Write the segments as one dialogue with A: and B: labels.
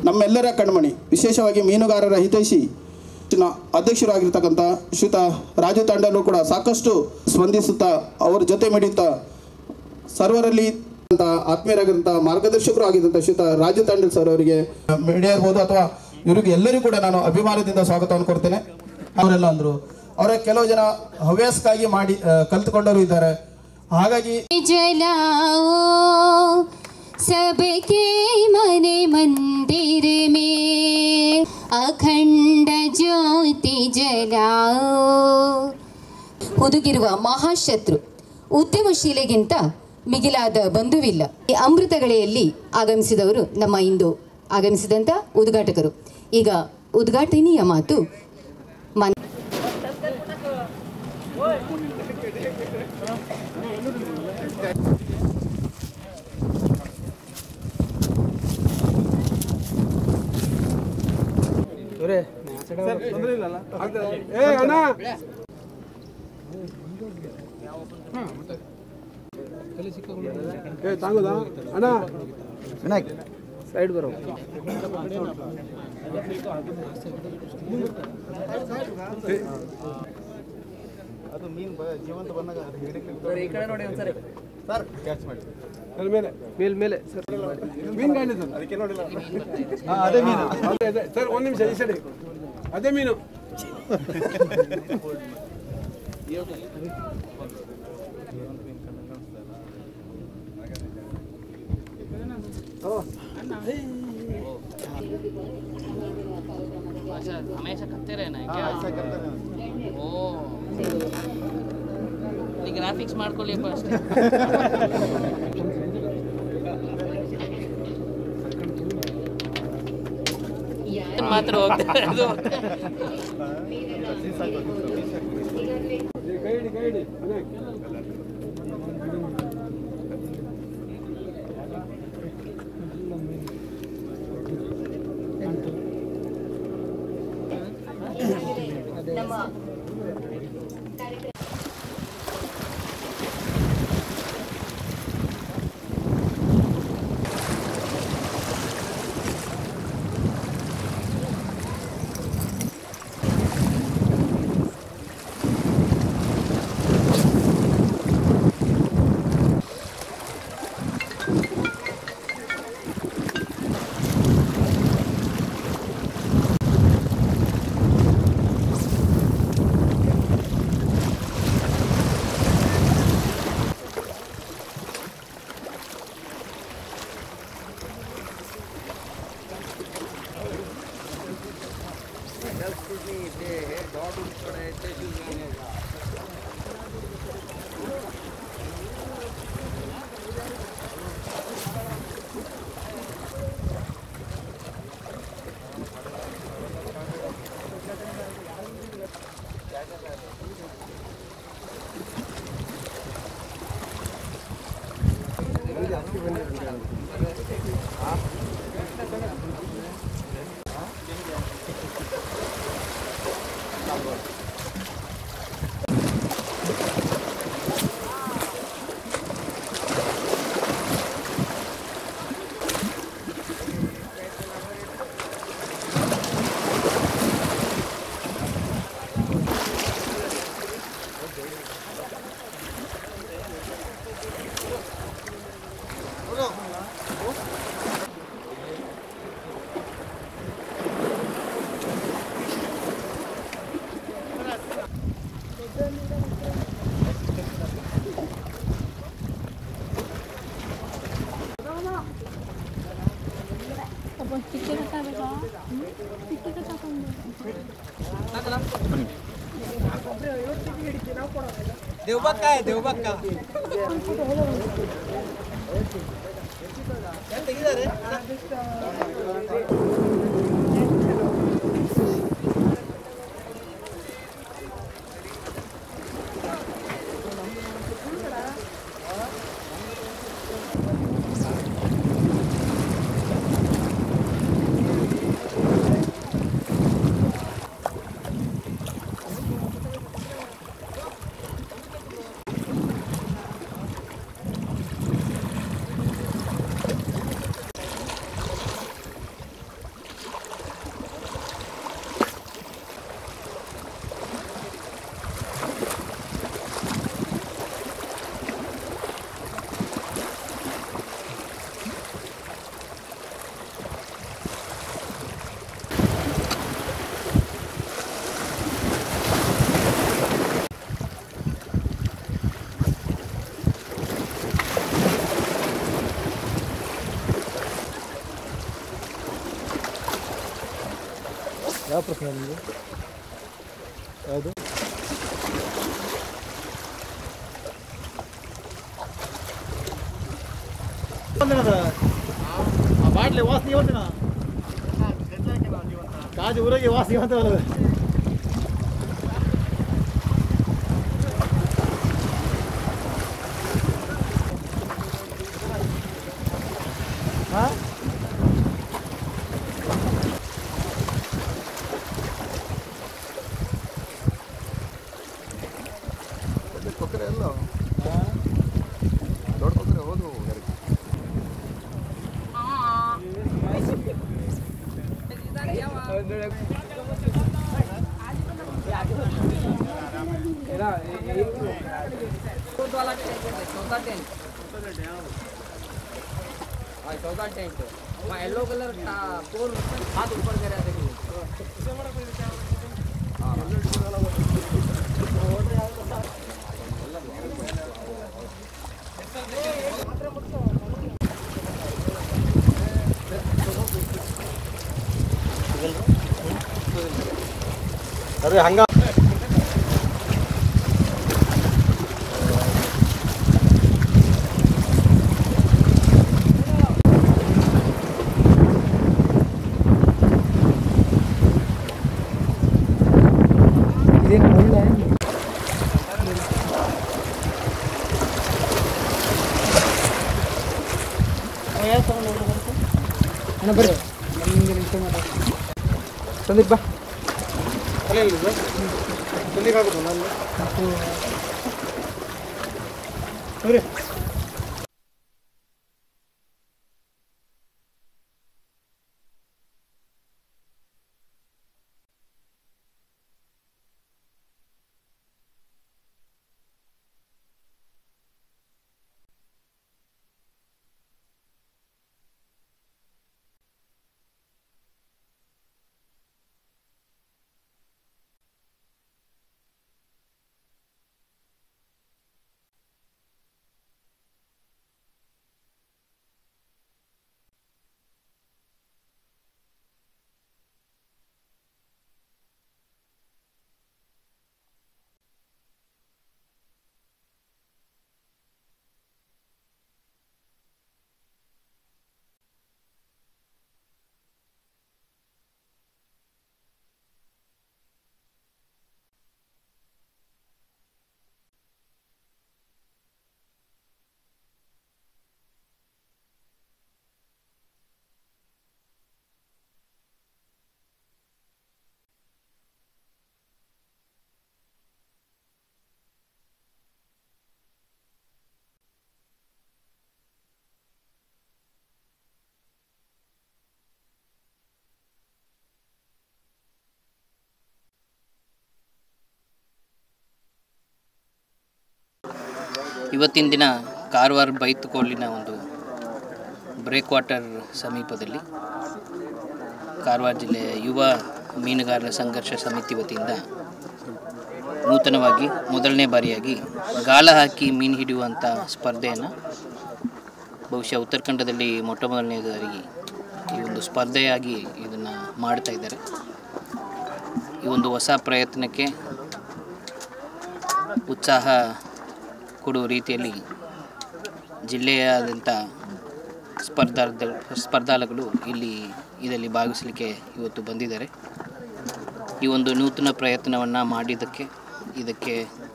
A: ನಮ್ಮೆಲ್ಲರ ಕಣ್ಮಣಿ ವಿಶೇಷವಾಗಿ ಮೀನುಗಾರರ ಹಿತೈಷಿ ನ ಅಧ್ಯಕ್ಷರಾಗಿರ್ತಕ್ಕಂಥ ಶ್ರೀಯುತ ರಾಜು ತಾಂಡಲು ಕೂಡ ಸಾಕಷ್ಟು ಸ್ಪಂದಿಸುತ್ತಾ ಅವರ ಜೊತೆ ಮಿಡಿಯುತ್ತಾ ಸರ್ವರಲ್ಲಿ ಅಂತ ಆತ್ಮೀಯರಾಗಿರುವಂಥ ಮಾರ್ಗದರ್ಶಕರು ಆಗಿದ್ದಂಥ ಶ್ರೀಯುತ ರಾಜು ತಾಂಡಲ್ ಸರ್ ಅವರಿಗೆ ಮೀಡಿಯಾ ಇರ್ಬೋದು ಅಥವಾ ಇವರಿಗೆ ಎಲ್ಲರಿಗೂ ಕೂಡ ನಾನು ಅಭಿಮಾನದಿಂದ ಸ್ವಾಗತವನ್ನು ಕೊಡ್ತೇನೆ ಅವರೆಲ್ಲ ಅಂದರು ಅವರ ಕೆಲವು ಜನ ಹವ್ಯಾಸಕ್ಕಾಗಿ ಮಾಡಿ ಆ, ಕಲ್ತುಕೊಂಡವರು ಇದ್ದಾರೆ ಹಾಗಾಗಿ
B: जलाओ सबके मन मंदिर में अखंड ज्योति जलाओ ಹುದುಗಿರುವ ಮಹಾಶತ್ರು ಉದ್ಯಮಶೀಲೆಗಿಂತ ಮಿಗಿಲಾದ ಬಂಧುವಿಲ್ಲ ಈ ಅಮೃತಗಳೆಯಲ್ಲಿ ಆಗಮಿಸಿದವರು ನಮ್ಮ ಇಂದು ಆಗಮಿಸಿದಂಥ ಉದ್ಘಾಟಕರು ಈಗ ಉದ್ಘಾಟನೆಯ ಮಾತು ಮನ್
C: ಮೇಲ್ ಮೇಲೆ ಸರ್ ಮೀನು ಗಾಡಿ ಸರ್ ಅದಕ್ಕೆ ನೋಡಿಲ್ಲ ಅದೇ ಮೀನು ಅದೇ ಅದೇ ಸರ್ ಒಂದು ನಿಮಿಷ ಈ ಸೈಡ್ ಅದೇ ಮೀನು
D: अच्छा हमेशा करते रहना है क्या ಓ ಇಲ್ಲಿ ಗ್ರಾಫಿಕ್ಸ್ ಮಾಡ್ಕೊಳ್ಳಿಯಪ್ಪ ಅಷ್ಟೇ ಮಾತ್ರ ಹೋಗ್ತಾ ಇರೋದು.
C: ಕೈ ಹಿಡಿ ಕೈ ಹಿಡಿ ಅದೇ.
E: ಯಾವ ಪ್ರಶ್ನೆ ನಿಮಗೆ ಯಾವುದು ಬಾಟ್ಲಿ ವಾಸನೆ ಇವತ್ತಿನ ಕಾಜು ಊರಿಗೆ ವಾಸನೆ ಇವತ್ತಲ್ಲ ಹಾಂ
F: चौदह टेंट वहाँ येलो कलर का फोर हाथ ऊपर कर रहा देखिए
E: ಅದೇ ಹಂಗ ಸಂದೀಪ್ ಬಾ ತಲೆ ಸಂದೀಪ್ ಆಗೋದು ನಾನು ನೋಡ್ರಿ
D: ಇವತ್ತಿನ ದಿನ ಕಾರವಾರ ಬೈತುಕೋಲಿನ ಒಂದು ಬ್ರೇಕ್ ವಾಟರ್ ಸಮೀಪದಲ್ಲಿ ಕಾರವಾರ ಜಿಲ್ಲೆಯ ಯುವ ಮೀನುಗಾರರ ಸಂಘರ್ಷ ಸಮಿತಿ ವತಿಯಿಂದ ನೂತನವಾಗಿ ಮೊದಲನೇ ಬಾರಿಯಾಗಿ ಗಾಳ ಹಾಕಿ ಮೀನು ಹಿಡಿಯುವಂಥ ಸ್ಪರ್ಧೆಯನ್ನು ಬಹುಶಃ ಉತ್ತರ ಕನ್ನಡದಲ್ಲಿ ಮೊಟ್ಟ ಮೊದಲನೇದಾಗಿ ಈ ಒಂದು ಸ್ಪರ್ಧೆಯಾಗಿ ಇದನ್ನು ಮಾಡ್ತಾ ಇದ್ದಾರೆ ಈ ಒಂದು ಹೊಸ ಪ್ರಯತ್ನಕ್ಕೆ ಉತ್ಸಾಹ ಕೊಡುವ ರೀತಿಯಲ್ಲಿ ಜಿಲ್ಲೆಯಾದ್ಯಂತ ಸ್ಪರ್ಧಾರ್ಥ ಸ್ಪರ್ಧಾಳುಗಳು ಇಲ್ಲಿ ಇದರಲ್ಲಿ ಭಾಗವಹಿಸಲಿಕ್ಕೆ ಇವತ್ತು ಬಂದಿದ್ದಾರೆ ಈ ಒಂದು ನೂತನ ಪ್ರಯತ್ನವನ್ನು ಮಾಡಿದ್ದಕ್ಕೆ ಇದಕ್ಕೆ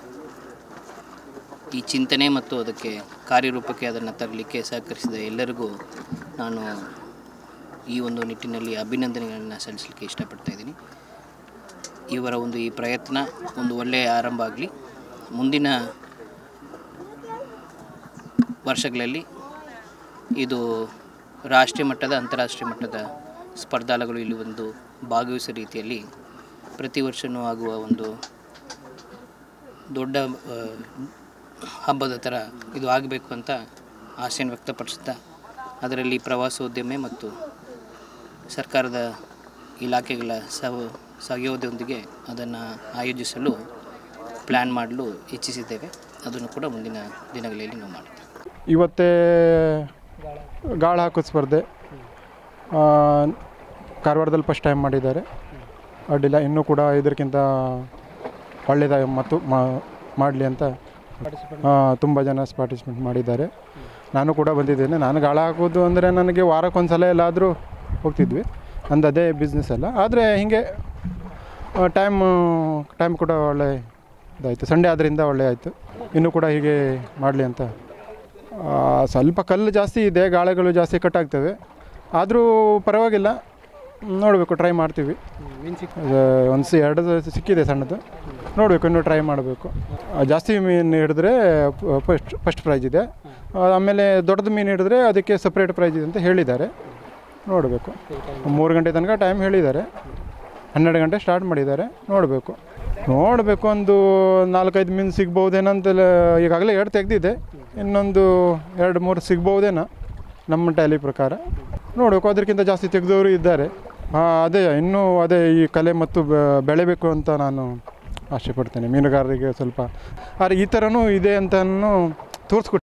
D: ಈ ಚಿಂತನೆ ಮತ್ತು ಅದಕ್ಕೆ ಕಾರ್ಯರೂಪಕ್ಕೆ ಅದನ್ನು ತರಲಿಕ್ಕೆ ಸಹಕರಿಸಿದ ಎಲ್ಲರಿಗೂ ನಾನು ಈ ಒಂದು ನಿಟ್ಟಿನಲ್ಲಿ ಅಭಿನಂದನೆಗಳನ್ನು ಸಲ್ಲಿಸಲಿಕ್ಕೆ ಇಷ್ಟಪಡ್ತಾ ಇದ್ದೀನಿ ಇವರ ಒಂದು ಈ ಪ್ರಯತ್ನ ಒಂದು ಒಳ್ಳೆಯ ಆರಂಭ ಆಗಲಿ ಮುಂದಿನ ವರ್ಷಗಳಲ್ಲಿ ಇದು ರಾಷ್ಟ್ರೀಯ ಮಟ್ಟದ ಅಂತಾರಾಷ್ಟ್ರೀಯ ಮಟ್ಟದ ಸ್ಪರ್ಧಾಳುಗಳು ಇಲ್ಲಿ ಒಂದು ಭಾಗವಹಿಸೋ ರೀತಿಯಲ್ಲಿ ಪ್ರತಿ ವರ್ಷವೂ ಆಗುವ ಒಂದು ದೊಡ್ಡ ಆ, ಹಬ್ಬದ ಥರ ಇದು ಆಗಬೇಕು ಅಂತ ಆಸೆಯನ್ನು ವ್ಯಕ್ತಪಡಿಸುತ್ತಾ ಅದರಲ್ಲಿ ಪ್ರವಾಸೋದ್ಯಮ ಮತ್ತು ಸರ್ಕಾರದ ಇಲಾಖೆಗಳ ಸಹ ಸಹಯೋಗದೊಂದಿಗೆ ಅದನ್ನು ಆಯೋಜಿಸಲು ಪ್ಲ್ಯಾನ್ ಮಾಡಲು ಇಚ್ಛಿಸಿದ್ದೇವೆ ಅದನ್ನು ಕೂಡ ಮುಂದಿನ ದಿನಗಳಲ್ಲಿ ನಾವು ಮಾಡ್ತೇವೆ
G: ಇವತ್ತೇ ಗಾಳ ಹಾಕೋ ಸ್ಪರ್ಧೆ ಆ, ಕಾರವಾರದಲ್ಲಿ ಫಸ್ಟ್ ಟೈಮ್ ಮಾಡಿದ್ದಾರೆ ಅಡ್ಡಿಲ್ಲ ಇನ್ನೂ ಕೂಡ ಇದಕ್ಕಿಂತ ಒಳ್ಳೆಯದಾಗಿ ಮತ್ತು ಮಾಡಲಿ ಅಂತ ತುಂಬ ಜನ ಪಾರ್ಟಿಸಿಪೇಟ್ ಮಾಡಿದ್ದಾರೆ ನಾನು ಕೂಡ ಬಂದಿದ್ದೇನೆ ನಾನು ಗಾಳ ಹಾಕೋದು ಅಂದರೆ ನನಗೆ ವಾರಕ್ಕೊಂದು ಸಲ ಎಲ್ಲಾದರೂ ಹೋಗ್ತಿದ್ವಿ ಅಂದು ಅದೇ ಬಿಸ್ನೆಸ್ ಅಲ್ಲ ಆದರೆ ಹೀಗೆ ಟೈಮ್ ಟೈಮ್ ಕೂಡ ಒಳ್ಳೆ ಇದಾಯಿತು ಸಂಡೇ ಆದ್ದರಿಂದ ಒಳ್ಳೆ ಆಯಿತು ಇನ್ನೂ ಕೂಡ ಹೀಗೆ ಮಾಡಲಿ ಅಂತ ಆ, ಸ್ವಲ್ಪ ಕಲ್ಲು ಜಾಸ್ತಿ ಇದೆ ಗಾಳೆಗಳು ಜಾಸ್ತಿ ಕಟ್ಟಾಗ್ತವೆ ಆದರೂ ಪರವಾಗಿಲ್ಲ ನೋಡಬೇಕು ಟ್ರೈ ಮಾಡ್ತೀವಿ ಒಂದು ಸಿ ಎರಡು ಸಿಕ್ಕಿದೆ ಸಣ್ಣದು ನೋಡಬೇಕು ಇನ್ನೂ ಟ್ರೈ ಮಾಡಬೇಕು ಜಾಸ್ತಿ ಮೀನು ಹಿಡಿದ್ರೆ ಫಸ್ಟ್ ಫಸ್ಟ್ ಪ್ರೈಜ್ ಇದೆ ಆ, ಆಮೇಲೆ ದೊಡ್ಡದು ಮೀನು ಹಿಡಿದ್ರೆ ಅದಕ್ಕೆ ಸಪ್ರೇಟ್ ಪ್ರೈಜ್ ಇದೆ ಅಂತ ಹೇಳಿದ್ದಾರೆ ನೋಡಬೇಕು ಮೂರು ಗಂಟೆ ತನಕ ಟೈಮ್ ಹೇಳಿದ್ದಾರೆ ಹನ್ನೆರಡು ಗಂಟೆ ಸ್ಟಾರ್ಟ್ ಮಾಡಿದ್ದಾರೆ ನೋಡಬೇಕು ನೋಡಬೇಕು ಒಂದು ನಾಲ್ಕೈದು ಮೀನು ಸಿಗ್ಬೋದೇನಂತೆಲ್ಲ ಈಗಾಗಲೇ ಎರಡು ತೆಗೆದಿದೆ ಇನ್ನೊಂದು ಎರಡು ಮೂರು ಸಿಗ್ಬೋದೇನೋ ನಮ್ಮ ಟ್ಯಾಲಿ ಪ್ರಕಾರ ನೋಡಬೇಕು ಅದಕ್ಕಿಂತ ಜಾಸ್ತಿ ತೆಗೆದವರು ಇದ್ದಾರೆ ಹಾಂ ಅದೇ ಇನ್ನೂ ಅದೇ ಈ ಕಲೆ ಮತ್ತು ಬೆ- ಬೆಳೆಬೇಕು ಅಂತ ನಾನು ಆಸೆ ಪಡ್ತೇನೆ ಮೀನುಗಾರರಿಗೆ ಸ್ವಲ್ಪ ಆದರೆ ಈ ಥರನೂ ಇದೆ ಅಂತನೂ ತೋರಿಸ್ಕೊಟ್ಟು